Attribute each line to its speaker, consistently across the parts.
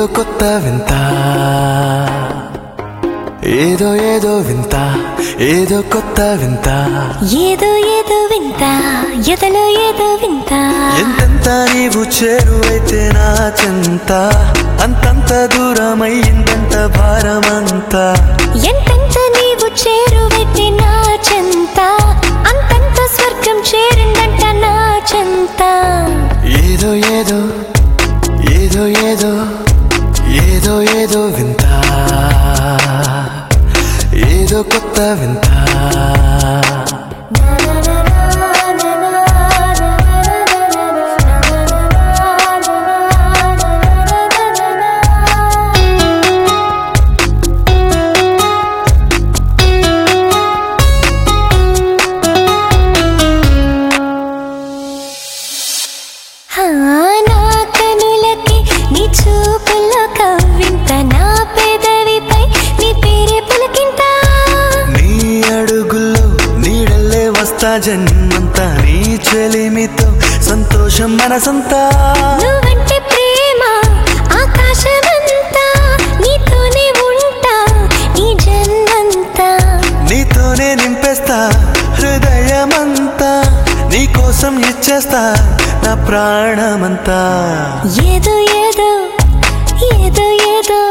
Speaker 1: కొత్త వింత ఏదో ఏదో వింత ఏదో కొత్త వింత
Speaker 2: ఏదో ఏదో వింత ఎదలో ఏదో వింత
Speaker 1: ఎంతెంత నీవు చేరువైతే నా చెంత అంతంత దూరమయ్యిందంట భారమంతా
Speaker 2: ఎంతెంత నీవు చేరువైతే నా చెంత అంతంత స్వర్గం చేరిందంట నా చెంత
Speaker 1: ఏదో ఏదో ఏదో ఏదో ఏదో ఏదో వింత ఏదో కొత్త వింత
Speaker 2: హా, నా కనులకి నీ చూపుల్లో కవ్వింత నా పెదవిపై నీ పేరే పులకింత
Speaker 1: నీ అడుగుల్లో నీడల్లే వస్తా జన్మంతా నీ చెలిమితో సంతోషం మనసంతా
Speaker 2: నువ్వంటే ప్రేమ ఆకాశమంతా నీతోనే ఉంటా నీ జన్మంతా
Speaker 1: నీతోనే నింపేస్తా హృదయమంతా నీ కోసం ఇచ్చేస్తా నా ప్రాణమంతా
Speaker 2: ఏదో ఏదో ఏదో ఏదో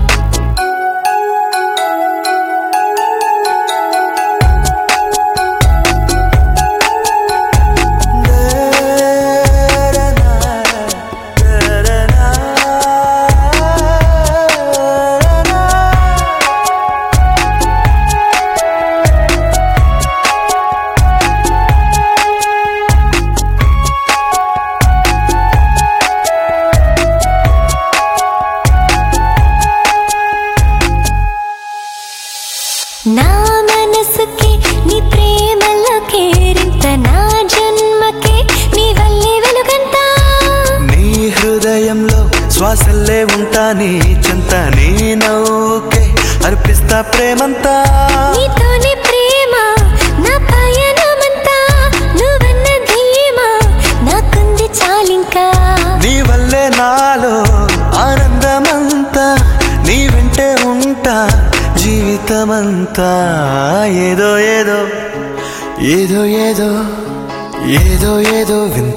Speaker 2: నా మనసుకి నీ ప్రేమలో కేరింత నా జన్మకి నీ వల్లే వెలుగంతా
Speaker 1: నీ హృదయంలో శ్వాసల్లే ఉంటా నీ చెంత నీ నవ్వుకే అర్పిస్తా ప్రేమంతా
Speaker 2: నీతోనే ప్రేమ నా పయనమంతా నువ్వన్న ధీమా నాకుంది చాలింకా
Speaker 1: నీ వల్లే నాలో ఆనందమంతా నీ వెంటే ఉంటా జీవితమంతా ఏదో ఏదో ఏదో ఏదో ఏదో ఏదో వింత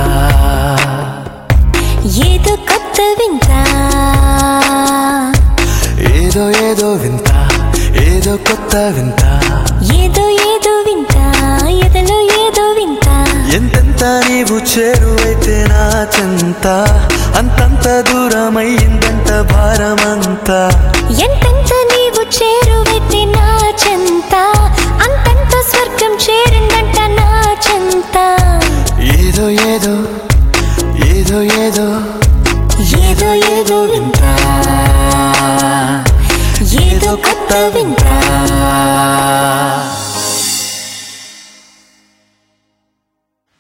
Speaker 2: ఏదో కొత్త వింత
Speaker 1: ఏదో ఏదో వింత ఏదో కొత్త వింత
Speaker 2: ఏదో ఏదో వింత ఎదలో ఏదో వింత
Speaker 1: ఎంతెంత నీవు చేరువైతే నా చెంత అంతంత దూరమయ్యిందంట భారమంతా
Speaker 2: ఎంతెంత నీవు చేరువైతే నా చెంత అంతంత స్వర్గం చేరిందంట నా చెంత
Speaker 1: ఏదో ఏదో ఏదో ఏదో
Speaker 2: ఏదో ఏదో వింత ఏదో కొత్త వింత